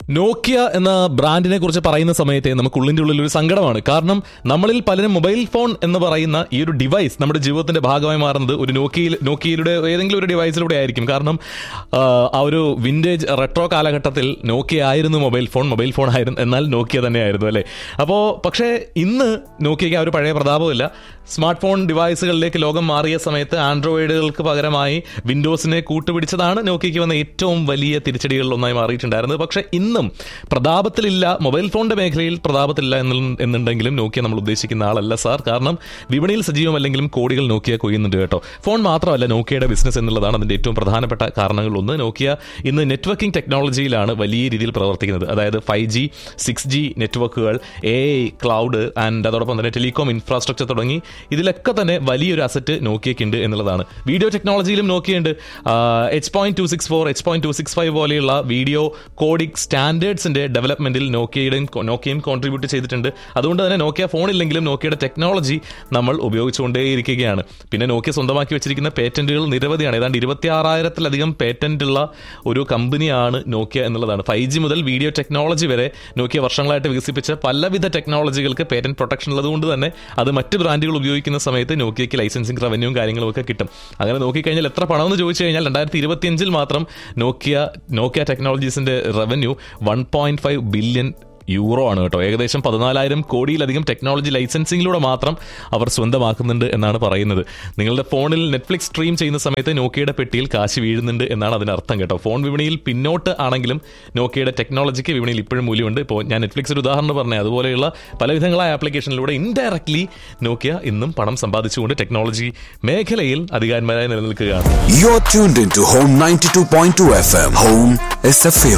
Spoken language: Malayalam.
നോക്കിയ എന്ന ബ്രാൻഡിനെ കുറിച്ച് പറയുന്ന സമയത്തെ നമുക്ക് ഉള്ളിന്റെ ഉള്ളിൽ ഒരു സങ്കടമാണ് കാരണം നമ്മളിൽ പലരും മൊബൈൽ ഫോൺ എന്ന് പറയുന്ന ഈ ഒരു ഡിവൈസ് നമ്മുടെ ജീവിതത്തിന്റെ ഭാഗമായി മാറുന്നത് ഒരു നോക്കിയിൽ നോക്കിയയുടെ ഏതെങ്കിലും ഒരു ഡിവൈസിലൂടെ ആയിരിക്കും കാരണം ആ, ആ ഒരു വിന്റേജ് റെട്രോ കാലഘട്ടത്തിൽ നോക്കിയ ആയിരുന്നു മൊബൈൽ ഫോൺ മൊബൈൽ ഫോൺ ആയിരുന്നു എന്നാൽ നോക്കിയ തന്നെയായിരുന്നു അല്ലേ അപ്പോൾ പക്ഷേ ഇന്ന് നോക്കിയയ്ക്ക് ആ ഒരു പഴയ പ്രതാപമില്ല സ്മാർട്ട് ഫോൺ ഡിവൈസുകളിലേക്ക് ലോകം മാറിയ സമയത്ത് ആൻഡ്രോയിഡുകൾക്ക് പകരമായി വിൻഡോസിനെ കൂട്ടുപിടിച്ചതാണ് നോക്കിയയ്ക്ക് വന്ന ഏറ്റവും വലിയ തിരിച്ചടികളിൽ ഒന്നായി മാറിയിട്ടുണ്ടായിരുന്നത് പക്ഷേ ഇന്നും പ്രതാപത്തിലില്ല മൊബൈൽ ഫോണിന്റെ മേഖലയിൽ പ്രതാപത്തിലില്ല എന്ന് എന്നുണ്ടെങ്കിലും നോക്കിയ നമ്മൾ ഉദ്ദേശിക്കുന്ന ആളല്ല സാർ കാരണം വിപണിയിൽ സജീവമല്ലെങ്കിലും കോടികൾ നോക്കിയ കൊയ്യുന്നുണ്ട് കേട്ടോ ഫോൺ മാത്രമല്ല നോക്കിയയുടെ ബിസിനസ് എന്നുള്ളതാണ് അതിന്റെ ഏറ്റവും പ്രധാനപ്പെട്ട കാരണങ്ങളിലൊന്ന് നോക്കിയ ഇന്ന് നെറ്റ്വർക്കിംഗ് ടെക്നോളജിയിലാണ് വലിയ രീതിയിൽ പ്രവർത്തിക്കുന്നത് അതായത് ഫൈവ് ജി സിക്സ് ജി നെറ്റ്വർക്കുകൾ എ ഐ ക്ലൗഡ് ആൻഡ് അതോടൊപ്പം തന്നെ ടെലികോം ഇൻഫ്രാസ്ട്രക്ചർ തുടങ്ങി ഇതിലൊക്കെ തന്നെ വലിയൊരു അസറ്റ് നോക്കിയയ്ക്കുണ്ട് എന്നുള്ളതാണ് വീഡിയോ ടെക്നോളജിയിലും നോക്കിയുണ്ട് H point two six four H point two six five പോലെയുള്ള വീഡിയോ കോഡിക് സ്റ്റാൻഡേർഡ്സിന്റെ ഡെവലപ്മെന്റിൽ നോക്കിയയുടെയും നോക്കിയയും കോൺട്രിബ്യൂട്ട് ചെയ്തിട്ടുണ്ട് അതുകൊണ്ട് തന്നെ നോക്കിയ ഫോണില്ലെങ്കിലും നോക്കിയയുടെ ടെക്നോളജി നമ്മൾ ഉപയോഗിച്ചുകൊണ്ടേയിരിക്കുകയാണ് പിന്നെ നോക്കിയ സ്വന്തമാക്കി വെച്ചിരിക്കുന്ന പേറ്റന്റുകൾ നിരവധിയാണ് ഏതാണ്ട് ഇരുപത്തി ആറായിരത്തിലധികം പേറ്റന്റ് ഉള്ള ഒരു കമ്പനിയാണ് നോക്കിയ എന്നുള്ളതാണ് ഫൈവ് ജി മുതൽ വീഡിയോ ടെക്നോളജി വരെ നോക്കിയ വർഷങ്ങളായിട്ട് വികസിപ്പിച്ച പലവിധ ടെക്നോളജികൾക്ക് പേറ്റന്റ് പ്രൊട്ടക്ഷൻ ഉള്ളതുകൊണ്ട് തന്നെ അത് മറ്റ് ബ്രാൻഡുകൾ ഉപയോഗിക്കുന്ന സമയത്ത് നോക്കിയയ്ക്ക് ലൈസൻസിങ് റവന്യൂവും കാര്യങ്ങളും ഒക്കെ കിട്ടും അങ്ങനെ നോക്കിക്കഴിഞ്ഞാൽ എത്ര പണമെന്ന് ചോദിച്ചു കഴിഞ്ഞാൽ രണ്ടായിരത്തി ഇരുപത്തിയഞ്ചിൽ മാത്രം നോക്കിയ നോക്കിയ ടെക്നോളജീസിന്റെ revenue one point five billion euro ആണ് കേട്ടോ ഏകദേശം പതിനാലായിരം കോടിയിലധികം ടെക്നോളജി ലൈസൻസിങ്ങിലൂടെ മാത്രം അവർ സ്വന്തമാക്കുന്നുണ്ട് എന്നാണ് പറയുന്നത് നിങ്ങളുടെ ഫോണിൽ നെറ്റ്ഫ്ലിക്സ് സ്ട്രീം ചെയ്യുന്ന സമയത്ത് നോക്കിയയുടെ പെട്ടിയിൽ കാശ് വീഴുന്നുണ്ട് എന്നാണ് അതിനർത്ഥം കേട്ടോ ഫോൺ വിപണിയിൽ പിന്നോട്ട് ആണെങ്കിലും നോക്കിയയുടെ ടെക്നോളജിക്ക് വിപണിയിൽ ഇപ്പോഴും മൂല്യമുണ്ട് ഇപ്പോൾ ഞാൻ നെറ്റ്ഫ്ലിക്സ് ഒരു ഉദാഹരണം പറഞ്ഞത് അതുപോലെയുള്ള പലവിധങ്ങളായ ആപ്ലിക്കേഷനിലൂടെ ഇൻഡയറക്ട്ലി നോക്കിയ ഇന്നും പണം സമ്പാദിച്ചുകൊണ്ട് ടെക്നോളജി മേഖലയിൽ അധികാരന്മാരായി നിലനിൽക്കുകയാണ് You're tuned into Home 92.2 FM. Home is a feeling.